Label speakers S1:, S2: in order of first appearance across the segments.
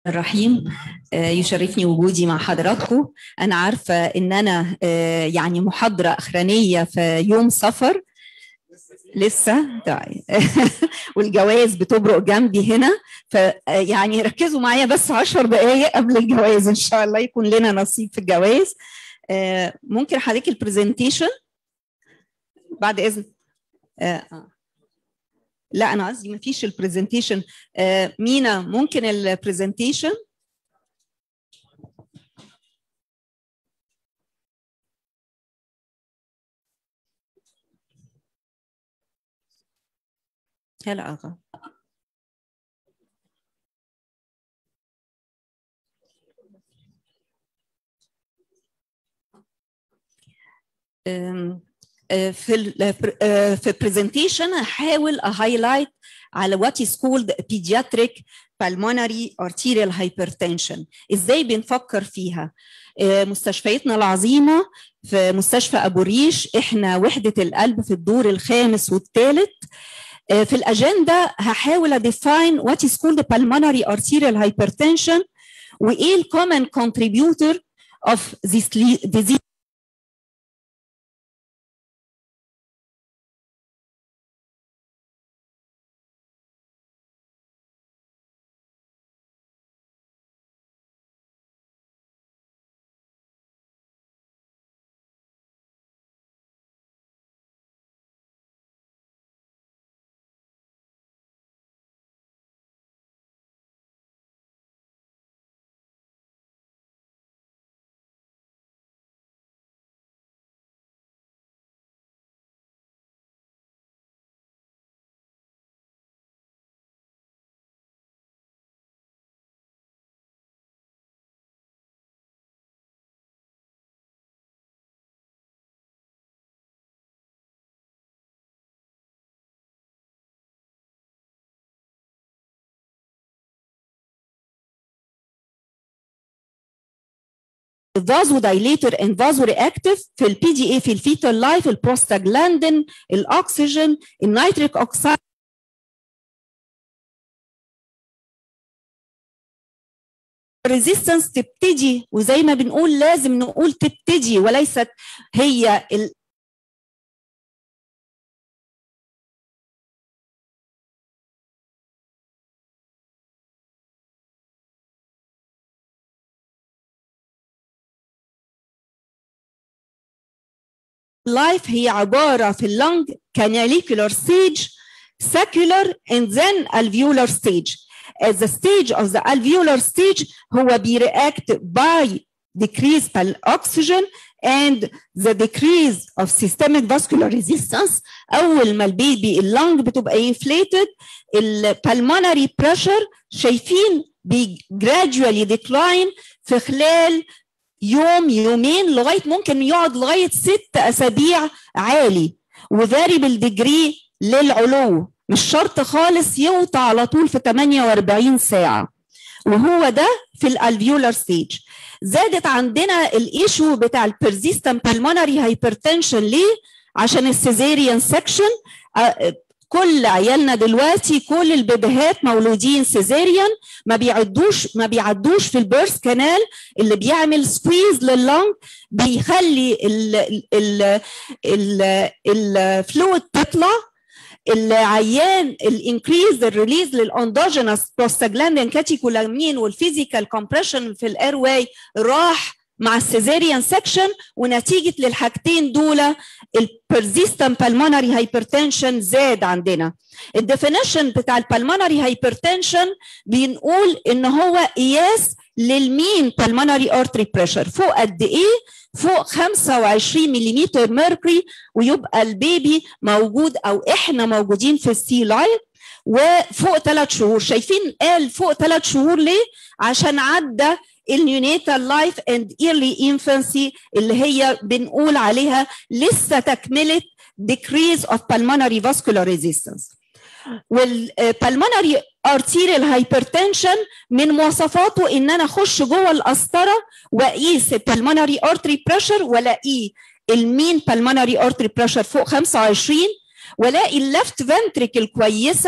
S1: الرحيم يشرفني وجودي مع حضراتكم انا عارفه ان انا يعني محاضره اخرانيه في يوم سفر لسه طيب والجواز بتبرق جنبي هنا فيعني ركزوا معايا بس 10 دقائق قبل الجواز ان شاء الله يكون لنا نصيب في الجواز ممكن حضرتك البرزنتيشن بعد اذن آه. لا انا قصدي ما فيش البرزنتيشن آه مينا ممكن البرزنتيشن هلا اغا في ال في البرزنتيشن هحاول اهايلايت على وات از كولد pediatric pulmonary arterial hypertension ازاي بنفكر فيها مستشفياتنا العظيمه في مستشفى ابو ريش احنا وحده القلب في الدور الخامس والثالث في الاجنده هحاول اديفاين وات از كولد pulmonary arterial hypertension وايه الكومن contributor of this disease الفازودايليتر اند فازورياكتيف في البي دي اي في الفيتال لايف البروستاجلاندين الاكسجين النيتريك اوكسيد الريزيستنس تبتدي وزي ما بنقول لازم نقول تبتدي وليست هي ال لايف هي عبارة في اللنج canalicular stage secular and then alveolar stage as the stage of the alveolar stage هو بيreact by decrease oxygen and the decrease of systemic vascular resistance أول ما البيبي اللنج بتبقى inflated البلمونري pressure شايفين بي gradually decline في خلال يوم يومين لغايه ممكن يقعد لغايه ست اسابيع عالي وفاريبل ديجري للعلو مش شرط خالص يوطى على طول في 48 ساعه وهو ده في الالفيولار ستيج زادت عندنا الايشو بتاع البرزيستنت بالمونري هايبرتنشن ليه عشان السيزيريان سكشن كل عيالنا دلوقتي كل البيبيهات مولودين سيزيريان ما بيعدوش ما بيعدوش في البيرث كانال اللي بيعمل سكويز لللنج بيخلي الفلويد تطلع العيان الانكريز الريليز للاندوجينس بروستاجلاندين كاتيكولامين والفيزيكال كومبريشن في الاير واي راح مع السيزيريان سكشن ونتيجه للحاجتين دول البرزيستنت بالمونري هايبرتنشن زاد عندنا الديفينيشن بتاع البلمونري هايبرتنشن بنقول ان هو قياس للمين بالمونري ارتري بريشر فوق قد ايه فوق 25 ملم ميركوري ويبقى البيبي موجود او احنا موجودين في السي لاين وفوق ثلاث شهور شايفين قال فوق ثلاث شهور ليه عشان عدى النيونيتال لايف اند ايرلي انفانسي اللي هي بنقول عليها لسه تكمله decrease of pulmonary vascular resistance والبلمونري ارتيريال هايبرتنشن من مواصفاته ان انا اخش جوه القسطره واقيس البلمونري ارتري بريشر والاقيه المين بالمونري ارتري بريشر فوق 25 والاقي اللفت فنتريكل كويسه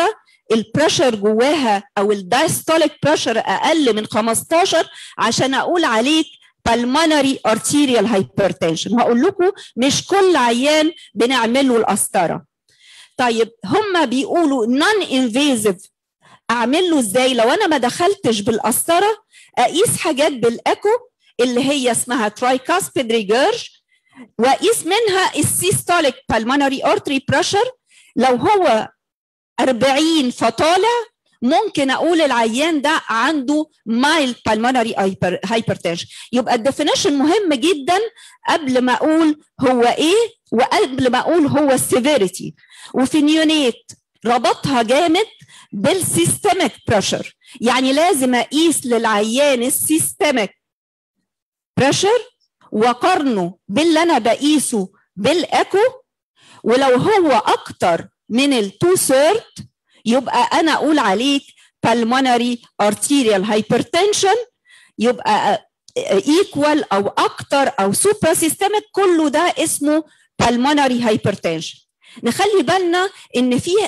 S1: البريشر جواها او الدايستوليك بريشر اقل من 15 عشان اقول عليك pulmonary arterial hypertension وهقول لكم مش كل عيان بنعمل له القسطره طيب هم بيقولوا نون انفيزيف اعمل له ازاي لو انا ما دخلتش بالقسطره اقيس حاجات بالايكو اللي هي اسمها ترايكاسبيد ريجيرج واقيس منها السيستوليك بالمونري ارتري بريشر لو هو 40 فطالع ممكن اقول العيان ده عنده مايل بالمونري هايبرتنشن يبقى الديفينيشن مهم جدا قبل ما اقول هو ايه وقبل ما اقول هو السيفيريتي وفي نيونيت ربطها جامد بالسيستميك بريشر يعني لازم اقيس للعيان السيستميك بريشر وقارنه باللي انا بقيسه بالايكو ولو هو اكتر من التو ثيرد يبقى انا اقول عليك pulmonary arterial hypertension يبقى ايكوال او اكتر او سوبر سيستميك كله ده اسمه pulmonary hypertension نخلي بالنا ان في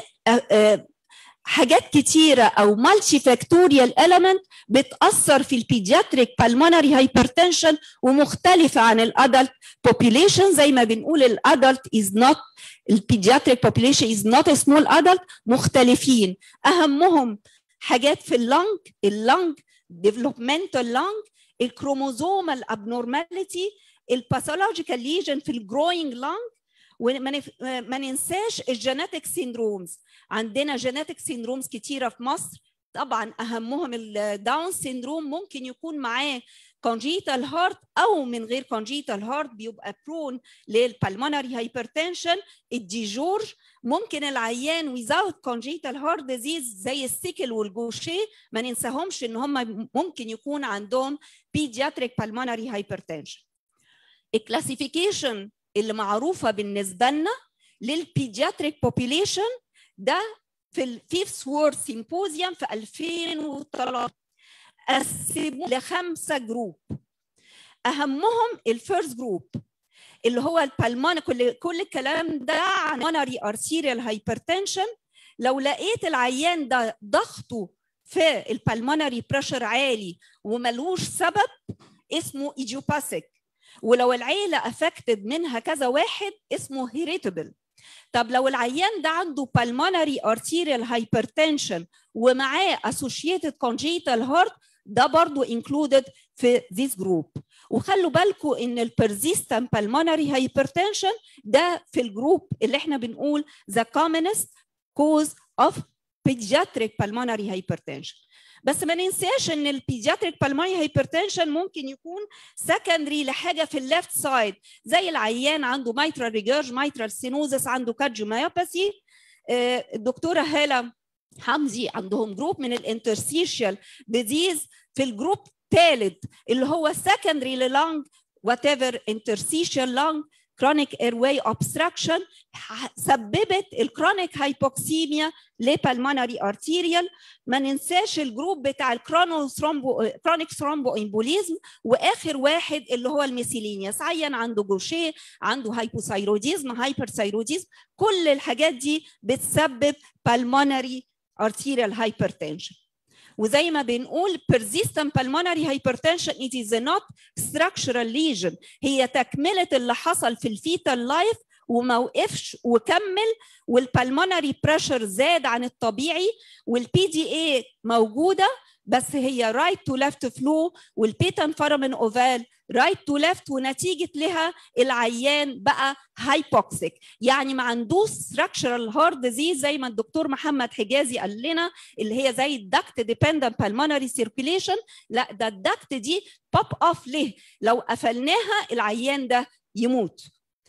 S1: حاجات كتيرة أو مالتي فاكتوريال element بتأثر في البيدياتريك بالمونري هايبرتنشن ومختلفة عن الأدلت population زي ما بنقول الأدلت is not البيدياتريك population is not a small adult مختلفين أهمهم حاجات في اللنج اللنج developmental lung الكروموزومال abnormality الباثولوجيكال ليجن في الجروينج لانج وما ننساش الجينيتك سيندرومز عندنا جينيتك سيندرومز كتيره في مصر طبعا اهمهم الداون سيندروم ممكن يكون معاه congenital heart او من غير congenital heart بيبقى برون للبلمونري هايبرتنشن الديجورج ممكن العيان without congenital heart disease زي السيكل والجوشيه ما ننساهمش ان هم ممكن يكون عندهم pediatric pulmonary hypertension الكلاسيفيكيشن اللي معروفه بالنسبه لنا للبيدياتريك بوبيليشن ده في الفيفث وورد سيمبوزيوم في 2013 قسموه لخمسه جروب اهمهم الفيرست جروب اللي هو البلمان كل كل الكلام ده عن مونري ارتيريال هايبرتنشن لو لقيت العيان ده ضغطه في البلمونري بريشر عالي وملوش سبب اسمه ايديوباثيك ولو العيله افكتد منها كذا واحد اسمه هيريتبل طب لو العيان ده عنده pulmonary arterial hypertension ومعاه associated congenital heart ده برضو included في this group وخلوا بالكم ان البرزيستنت pulmonary hypertension ده في الجروب اللي احنا بنقول the commonest cause of pediatric pulmonary hypertension بس ما ننساش ان البيدياتريك بالمونري هايبرتنشن ممكن يكون سكندري لحاجه في الليفت سايد زي العيان عنده مايترال ريجيرج مايترال سينوزس عنده كارديوميوباثي الدكتوره هاله حمزي عندهم جروب من الانترسيشال ديزيز في الجروب ثالث اللي هو سكندري للانج وات ايفر انترسيشال لانج chronic airway obstruction سببت الكرونيك هايبوكسيميا لبلمونري ارتيريال ما ننساش الجروب بتاع الكرونو ثرومبو كرونيك ثرومبو امبوليزم واخر واحد اللي هو الميسيلينياس عيان عنده جوشيه عنده هايبوثايروديزم هايبرثايروديزم كل الحاجات دي بتسبب pulmonary arterial hypertension وزي ما بنقول persistent pulmonary hypertension it is not structural lesion هي تكملة اللي حصل في الفيتال لايف وما وقفش وكمل والبلمونري بريشر زاد عن الطبيعي والبي دي اي موجوده بس هي رايت تو ليفت فلو والبيتن فارمن اوفال رايت تو ليفت ونتيجه لها العيان بقى هايبوكسيك يعني ما عندوش ستراكشرال هارت ديزيز زي ما الدكتور محمد حجازي قال لنا اللي هي زي الدكت ديبندنت بالمونري سيركيليشن لا ده الدكت دي بوب اوف ليه لو قفلناها العيان ده يموت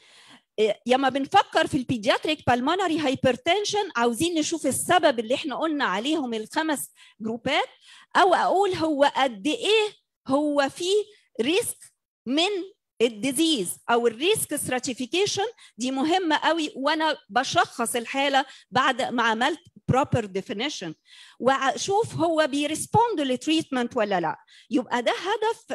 S1: لما بنفكر في البيدياتريك بالمونري هايبرتنشن عاوزين نشوف السبب اللي احنا قلنا عليهم الخمس جروبات او اقول هو قد ايه هو في ريسك من الديزيز او الريسك ستراتيفيكيشن دي مهمه قوي وانا بشخص الحاله بعد ما عملت proper definition واشوف هو بيرسبوند لتريتمنت ولا لا يبقى ده هدف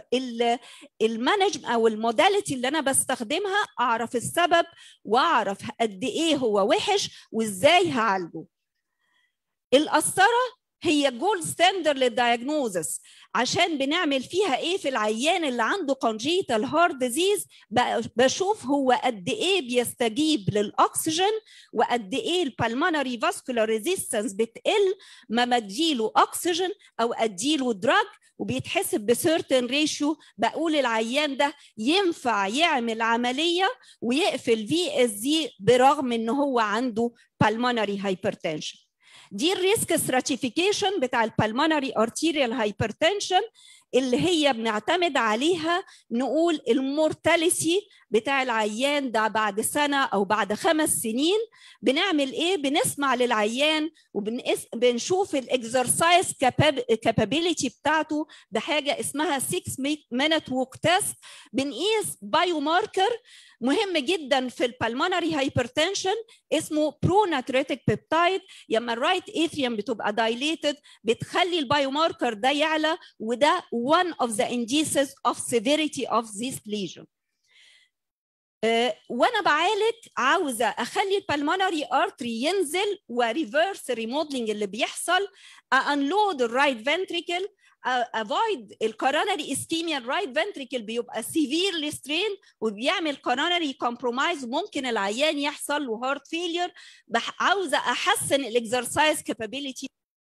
S1: المانج او الموداليتي اللي انا بستخدمها اعرف السبب واعرف قد ايه هو وحش وازاي هعالجه القسطره هي جولد ستاندر للدايجنوزس عشان بنعمل فيها ايه في العيان اللي عنده كونجيتال هارت ديزيز بشوف هو قد ايه بيستجيب للاكسجين وقد ايه البلمونري فاسكولار ريزيستنس بتقل ما مديله اكسجين او اديله دراج وبيتحسب بسيرتن ريشيو بقول العيان ده ينفع يعمل عمليه ويقفل في اس دي برغم ان هو عنده pulmonary hypertension دي الريسك ستراتيفيكيشن بتاع البلمونري ارتيريال هايبرتنشن اللي هي بنعتمد عليها نقول المورتاليتي بتاع العيان ده بعد سنه او بعد خمس سنين بنعمل ايه بنسمع للعيان وبنشوف الاكسرسايز كابابيليتي بتاعته بحاجه اسمها 6 مينت ووك تيست بنقيس بايو ماركر مهم جدا في البلمونري هايبرتنشن اسمه بروناتريتك بيبتايد لما الرايت اثريوم بتبقى دايليتد بتخلي البايو ماركر ده يعلى وده one of the indices of severity of this lesion. أه وانا بعالج عاوزه اخلي البلمونري ارتري ينزل وريفرس ريموديلنج اللي بيحصل انلود الرايت فنتريكل افويد الكورونري اسكيميا الرايت فنتريكل بيبقى سيفيرلي سترين وبيعمل كورونري كومبرومايز وممكن العيان يحصل له هارت فيلير عاوزه احسن الاكسرسايز كابابيلتي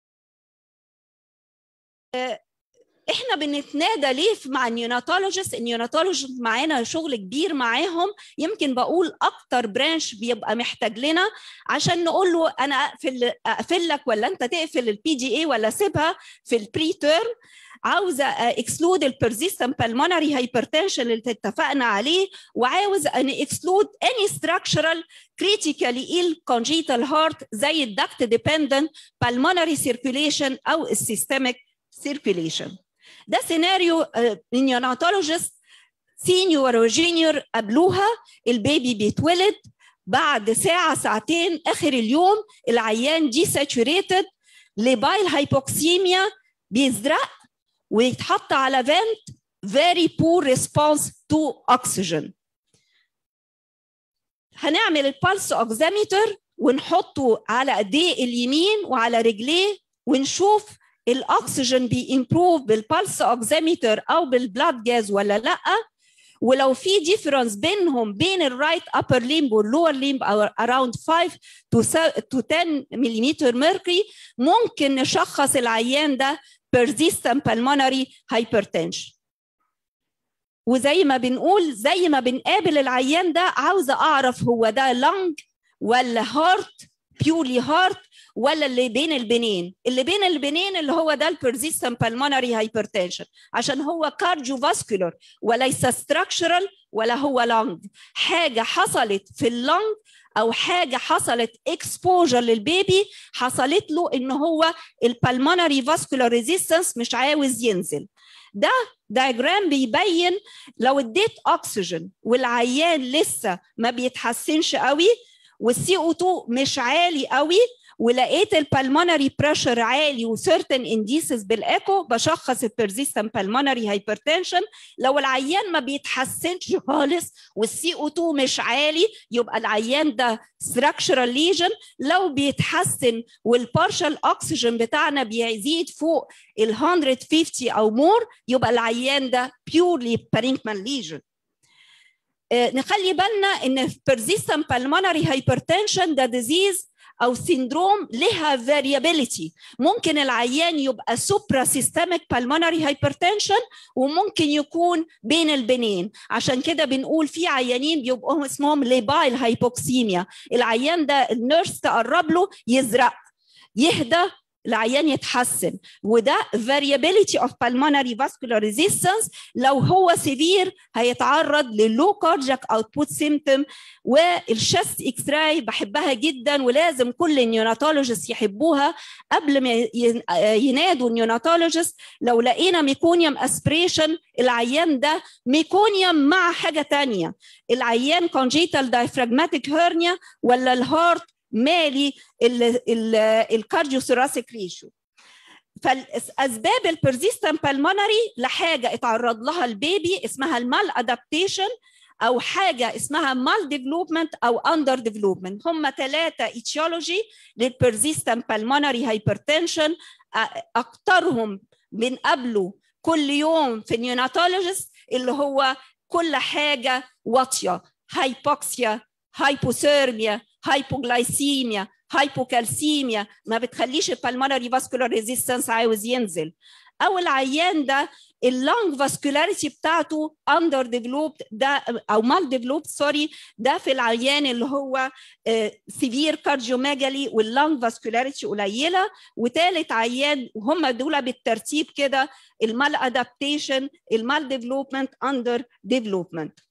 S1: احنا بنتنادى ليه مع النيوناتولوجيست النيوناتولوجيست معانا شغل كبير معاهم يمكن بقول اكتر برانش بيبقى محتاج لنا عشان نقول له انا اقفل اقفل لك ولا انت تقفل البي دي اي ولا سيبها في البري تيرم عاوزه اكسلود البرزيستنت بالمونري هايبرتنشن اللي اتفقنا عليه وعاوز ان اكسلود اني ستراكشرال كريتيكالي ال كونجيتال هارت زي الدكت ديبندنت بالمونري سيركيوليشن او السيستميك سيركيوليشن ده سيناريو النيوناتولوجيست سينيور وجينيور قابلوها البيبي بيتولد بعد ساعة ساعتين آخر اليوم العيان دي ساتوريتد لبايل هايبوكسيميا بيزرق ويتحط على فنت very poor response to oxygen هنعمل البلس اوكسيمتر ونحطه على ايديه اليمين وعلى رجليه ونشوف الاكسجين بيمبروف بالبلس اوكسيمتر او بالبلاد جاز ولا لا ولو في ديفرنس بينهم بين الرايت ابر ليمب واللور ليمب او اراوند 5 تو 10 ملم ميركوري ممكن نشخص العيان ده persistent pulmonary hypertension وزي ما بنقول زي ما بنقابل العيان ده عاوزه اعرف هو ده لنج ولا هارت بيولي هارت ولا اللي بين البنين اللي بين البنين اللي هو ده البرزيستنت بالمونري هايبرتنشن عشان هو كارديو فاسكولار وليس ستراكشرال ولا هو لونج حاجه حصلت في اللونج او حاجه حصلت اكسبوجر للبيبي حصلت له ان هو البلمونري فاسكولار ريزيستنس مش عاوز ينزل ده دايجرام بيبين لو اديت اكسجين والعيان لسه ما بيتحسنش قوي والسي او 2 مش عالي قوي ولقيت البلمونري بريشر عالي وسيرتن انديسز بالايكو بشخص البرزيستنت بالمونري هايبرتنشن لو العيان ما بيتحسنش خالص والسي او 2 مش عالي يبقى العيان ده ستراكشرال ليجن لو بيتحسن والبارشال اوكسجين بتاعنا بيزيد فوق ال 150 او مور يبقى العيان ده بيورلي بارينكمان ليجن نخلي بالنا ان persistent pulmonary hypertension ده ديزيز او سيندروم لها فاريابيليتي ممكن العيان يبقى سوبرا سيستميك بالمونري هايبرتنشن وممكن يكون بين البنين عشان كده بنقول في عيانين بيبقوا اسمهم ليبايل هايبوكسيميا العيان ده النيرس تقرب له يزرق يهدى العيان يتحسن وده variability of pulmonary vascular resistance لو هو سيفير هيتعرض للو كاردياك اوتبوت سيمتوم والشست اكس راي بحبها جدا ولازم كل النيوناتولوجيست يحبوها قبل ما ينادوا النيوناتولوجيست لو لقينا ميكونيوم اسبريشن العيان ده ميكونيوم مع حاجه تانية العيان كونجيتال دايفراجماتيك هيرنيا ولا الهارت مالي الكارديو ثوراسيك ريشيو فالاسباب البرزيستنت بالمونري لحاجه اتعرض لها البيبي اسمها المال ادابتيشن او حاجه اسمها مال ديفلوبمنت او اندر ديفلوبمنت هم ثلاثه ايتيولوجي للبرزيستنت بالمونري هايبرتنشن اكترهم بنقابله كل يوم في النيوناتولوجيست اللي هو كل حاجه واطيه هايبوكسيا هايبوثيرميا هايبوغلايسيميا هايبوكالسيميا ما بتخليش البلمونري فاسكولار ريزيستنس عاوز ينزل او العيان ده اللونج فاسكولاريتي بتاعته اندر ديفلوبد ده او مال ديفلوبد سوري ده في العيان اللي هو سيفير كارديوميجالي واللونج فاسكولاريتي قليله وثالث عيان وهم دول بالترتيب كده المال ادابتيشن المال ديفلوبمنت اندر ديفلوبمنت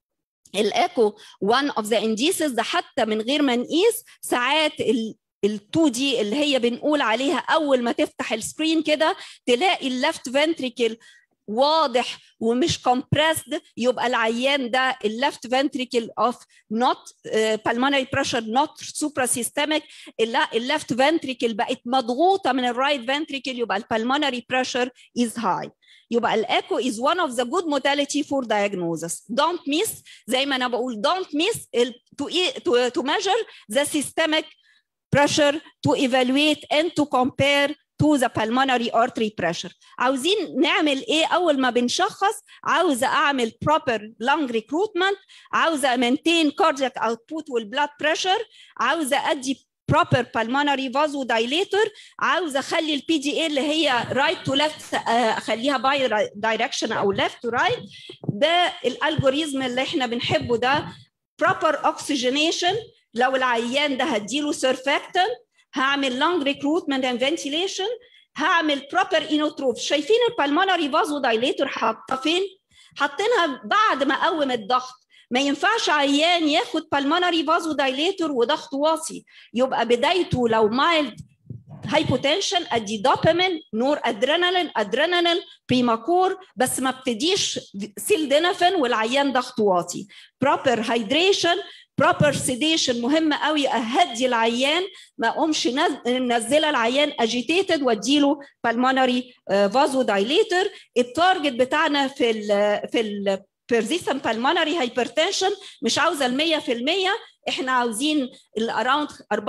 S1: الايكو one of the indices ده حتى من غير ما نقيس ساعات ال ال 2 دي اللي هي بنقول عليها اول ما تفتح السكرين كده تلاقي اللفت فنتريكل واضح ومش compressed يبقى العيان ده اللفت ventricle of not uh, pulmonary pressure not suprasystemic لا اللفت ventricle بقت مضغوطه من الرايت ventricle يبقى البلمونري pressure is high يبقى الايكو is one of the good modality for diagnosis don't miss زي ما انا بقول don't miss to, to, to measure the systemic pressure to evaluate and to compare to the pulmonary artery pressure عاوزين نعمل ايه اول ما بنشخص عاوزه اعمل proper lung recruitment عاوزه maintain cardiac output والبلاد pressure عاوزه ادي proper pulmonary vasodilator عاوزه اخلي البي دي اي اللي هي right to left اخليها باي direction او left to right ده الالجوريزم اللي احنا بنحبه ده proper oxygenation لو العيان ده هديله surfactant هعمل lung recruitment and ventilation هعمل proper inotrope شايفين البلمونري vasodilator حاطه فين؟ حاطينها بعد ما اقوم الضغط ما ينفعش عيان ياخد pulmonary vasodilator وضغط واطي يبقى بدايته لو mild هايبوتنشن ادي دوبامين نور ادرينالين ادرينالين بريماكور بس ما ابتديش سيلدينافين والعيان ضغط واطي بروبر هايدريشن بروبر سيديشن مهم قوي اهدي العيان ما اقومش منزله العيان اجيتيتد واديله بالمونري فازو دايليتر التارجت بتاعنا في ال في ال persistent pulmonary hypertension مش عاوزه ال 100% احنا عاوزين الاراوند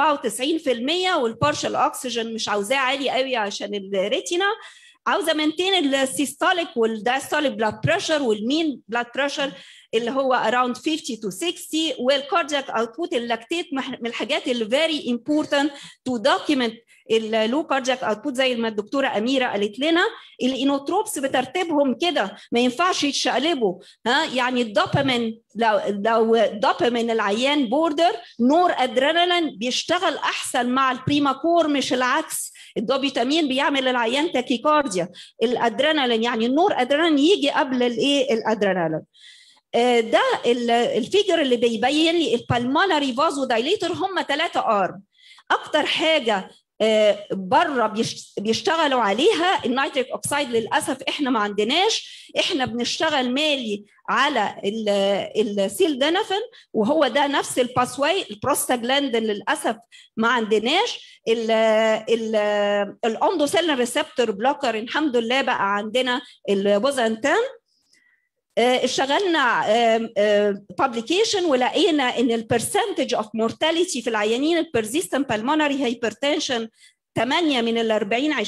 S1: 94% والبارشال اوكسجين مش عاوزاه عالي قوي عشان الريتينا عاوزه مينتين السيستوليك والدايستوليك بلاد بريشر والمين بلاد بريشر اللي هو اراوند 50 تو 60 والكاردياك اوتبوت اللاكتيت من الحاجات اللي فيري امبورتنت تو دوكيمنت اللو كاردياك اوتبوت زي ما الدكتوره اميره قالت لنا الانوتروبس بترتيبهم كده ما ينفعش يتشقلبوا ها يعني الدوبامين لو لو دوبامين العيان بوردر نور ادرينالين بيشتغل احسن مع البريماكور مش العكس الدوبيتامين بيعمل العيان تاكيكارديا الادرينالين يعني النور ادرينالين يجي قبل الايه الادرينالين ده الفيجر اللي بيبين لي البلمونري فازو دايليتر هم ثلاثه ارم اكتر حاجه بره بيشتغلوا عليها النيتريك اوكسيد للاسف احنا ما عندناش احنا بنشتغل مالي على السيلدينافين وهو ده نفس الباسواي البروستاجلاندين للاسف ما عندناش الاندوسيلين ريسبتور بلوكر الحمد لله بقى عندنا البوزانتان اشتغلنا بابليكيشن ولقينا ان البرسنتج اوف مورتاليتي في العيانين البرزيستنت بالمونري هايبرتنشن 8 من ال 40 20%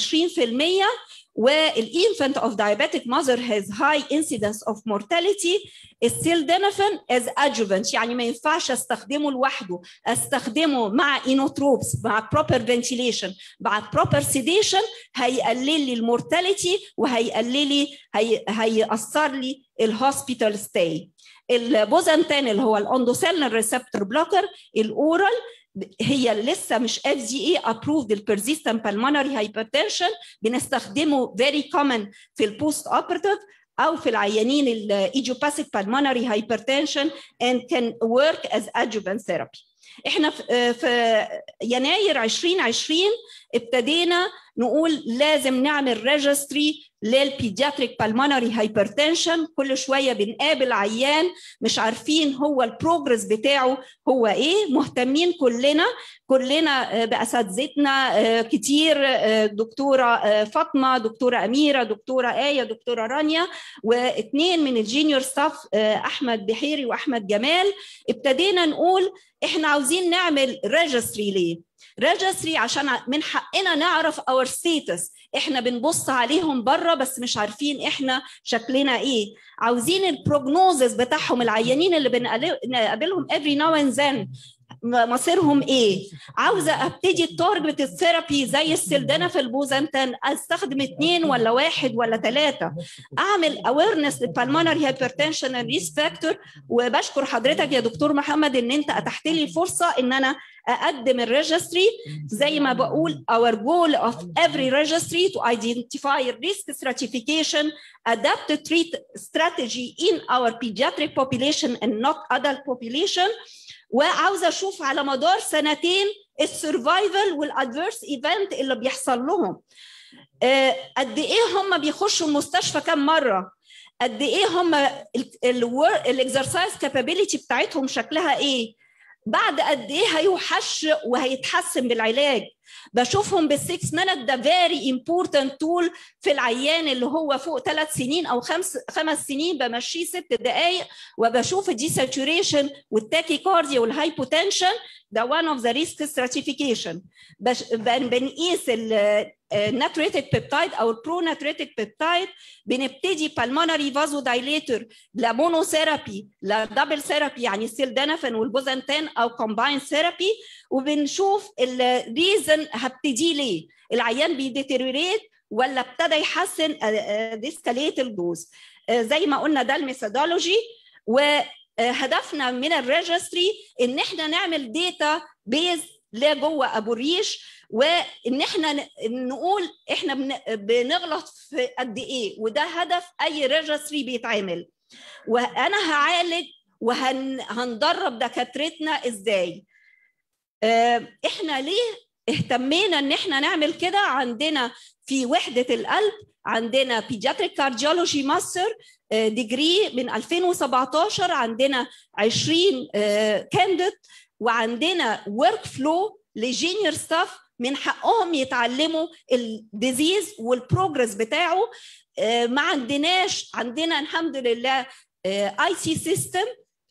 S1: والانفنت اوف diabetic mother has high incidence of mortality السيلدينافين as adjuvant يعني ما ينفعش استخدمه لوحده استخدمه مع انوتروبس مع proper ventilation مع proper sedation هيقلل لي المورتاليتي وهيقلل لي هي هيأثر لي الهوسبيتال ستاي البوزانتان اللي هو الاندوسيلين ريسبتور بلوكر الاورال هي لسه مش اف دي اي ابروفد البرزيستنت بالمونري هايبرتنشن بنستخدمه فيري كومن في البوست اوبرتيف او في العيانين الايجوباثيك بالمونري هايبرتنشن and can work as adjuvant therapy احنا في يناير 2020 ابتدينا نقول لازم نعمل ريجستري للبيدياتريك بالمونري هايبرتنشن كل شويه بنقابل عيان مش عارفين هو البروجرس بتاعه هو ايه مهتمين كلنا كلنا باساتذتنا كتير دكتوره فاطمه دكتوره اميره دكتوره ايه دكتوره رانيا واثنين من الجينيور ستاف احمد بحيري واحمد جمال ابتدينا نقول احنا عاوزين نعمل ريجستري ليه ريجستري عشان من حقنا نعرف اور ستيتس احنا بنبص عليهم بره بس مش عارفين احنا شكلنا ايه عاوزين البروجنوزس بتاعهم العيانين اللي بنقابلهم every now and then مصيرهم ايه عاوزه ابتدي التارجت الثيرابي زي السلدنا في البوزنتان استخدم اثنين ولا واحد ولا ثلاثه اعمل اويرنس للبلمونري هايبرتنشن ريسك فاكتور وبشكر حضرتك يا دكتور محمد ان انت اتحت لي الفرصه ان انا اقدم الريجستري زي ما بقول our goal of every registry to identify risk stratification adapt treat strategy in our pediatric population and not adult population وعاوزه اشوف على مدار سنتين السرفايفل والادفيرس ايفنت اللي بيحصل لهم قد ايه هم بيخشوا المستشفى كم مره قد ايه هم الاكسرسايز كابابيلتي بتاعتهم شكلها ايه بعد قد ايه هيوحش وهيتحسن بالعلاج بشوفهم بالسكس مينت ده فيري امبورتنت تول في العيان اللي هو فوق ثلاث سنين او خمس خمس سنين بمشيه ست دقائق وبشوف الدي ساتوريشن والتاكيكارديا والهايبوتنشن ده one of the risk stratification بنقيس الناتريتك بيبتايد او البرو ناتريتك بيبتايد بنبتدي بالمونري فازو دايليتور لا مونوثيرابي لا دبل ثيرابي يعني السيلدانافين والبوزنتان او كومباين ثيرابي وبنشوف الريزن هبتدي ليه العيان بيديتيريوريت ولا ابتدى يحسن ديسكاليت الدوز زي ما قلنا ده الميثودولوجي وهدفنا من الريجستري ان احنا نعمل داتا بيز لجوه ابو الريش وان احنا نقول احنا بنغلط في قد ايه وده هدف اي ريجستري بيتعمل وانا هعالج وهندرب دكاترتنا ازاي احنا ليه اهتمينا ان احنا نعمل كده عندنا في وحده القلب عندنا بيدياتريك كارديولوجي ماستر ديجري من 2017 عندنا 20 كانديد وعندنا ورك فلو لجينيور ستاف من حقهم يتعلموا الديزيز والبروجرس بتاعه ما عندناش عندنا الحمد لله اي سي سيستم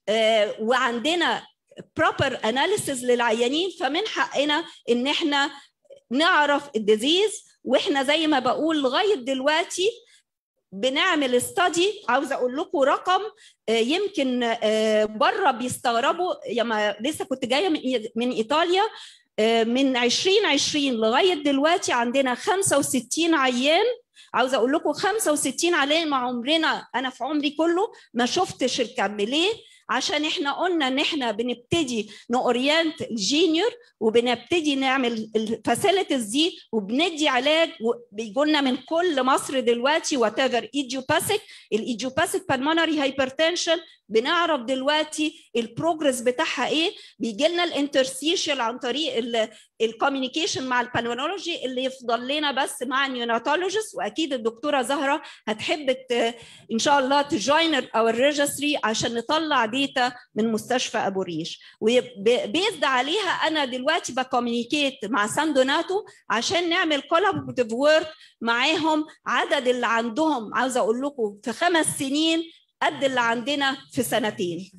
S1: وعندنا بروبر اناليسيز للعيانين فمن حقنا ان احنا نعرف الديزيز واحنا زي ما بقول لغايه دلوقتي بنعمل استادي عاوزه اقول لكم رقم يمكن بره بيستغربوا ياما لسه كنت جايه من ايطاليا من 2020 لغايه دلوقتي عندنا 65 عيان عاوزه اقول لكم 65 عيان مع عمرنا انا في عمري كله ما شفتش الكم ليه؟ عشان احنا قلنا ان احنا بنبتدي نورينت الجينيور وبنبتدي نعمل الفاسيلتيز دي وبندي علاج بيجوا لنا من كل مصر دلوقتي وات ايفر ايديوباثيك الايديوباثيك بالمونري هايبرتنشن بنعرف دلوقتي البروجرس بتاعها ايه بيجي لنا الانترسيشال عن طريق الكوميونيكيشن مع البالمونولوجي اللي يفضل لنا بس مع النيوناتولوجيست واكيد الدكتوره زهره هتحب ان شاء الله تجوين اور ريجستري عشان نطلع ديتا من مستشفى ابو ريش وبيزد عليها انا دلوقتي بكوميونيكيت مع سان دوناتو عشان نعمل كولابوريتيف ورك معاهم عدد اللي عندهم عاوزه اقول لكم في خمس سنين قد اللي عندنا في سنتين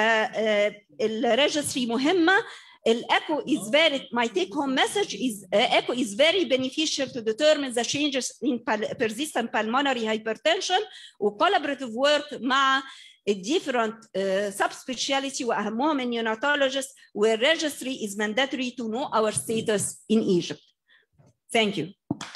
S1: فالريجستري مهمه الايكو is very my take home message is uh, echo is very beneficial to determine the changes in persistent pulmonary hypertension و collaborative work مع different uh, subspeciality واهمهم النيوناتولوجيست والregistry is mandatory to know our status in Egypt. Thank you.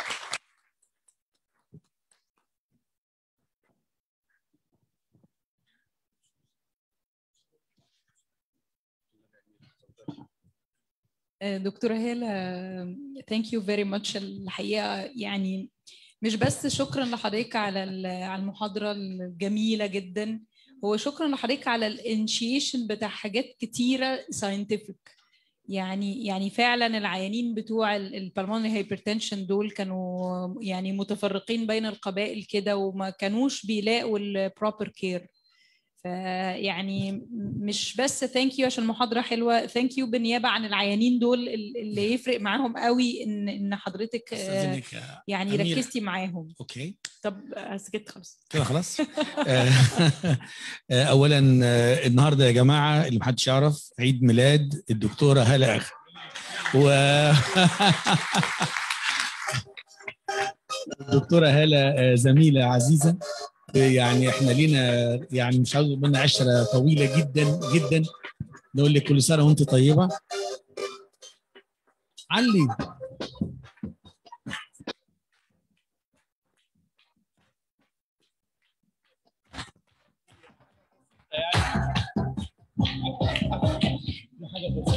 S2: دكتورة هالة ثانك يو فيري ماتش الحقيقة يعني مش بس شكرا لحضرتك على على المحاضرة الجميلة جدا هو شكرا لحضرتك على الانشيشن بتاع حاجات كتيرة ساينتفك يعني يعني فعلا العيانين بتوع البلمونري هايبرتنشن دول كانوا يعني متفرقين بين القبائل كده وما كانوش بيلاقوا البروبر كير فيعني مش بس ثانك يو عشان المحاضره حلوه ثانك يو بالنيابه عن العيانين دول اللي يفرق معاهم قوي ان ان حضرتك يعني
S3: أميرة.
S2: ركزتي معاهم
S3: اوكي
S2: طب سكت خلاص
S3: كده خلاص آه، آه، اولا آه، النهارده يا جماعه اللي محدش يعرف عيد ميلاد الدكتوره هاله اخ و الدكتوره هاله آه، زميله عزيزه يعني احنا لينا يعني مش عاوز قلنا عشره طويله جدا جدا نقول لك كل سنه وانت طيبه علي دي حاجه بسيطه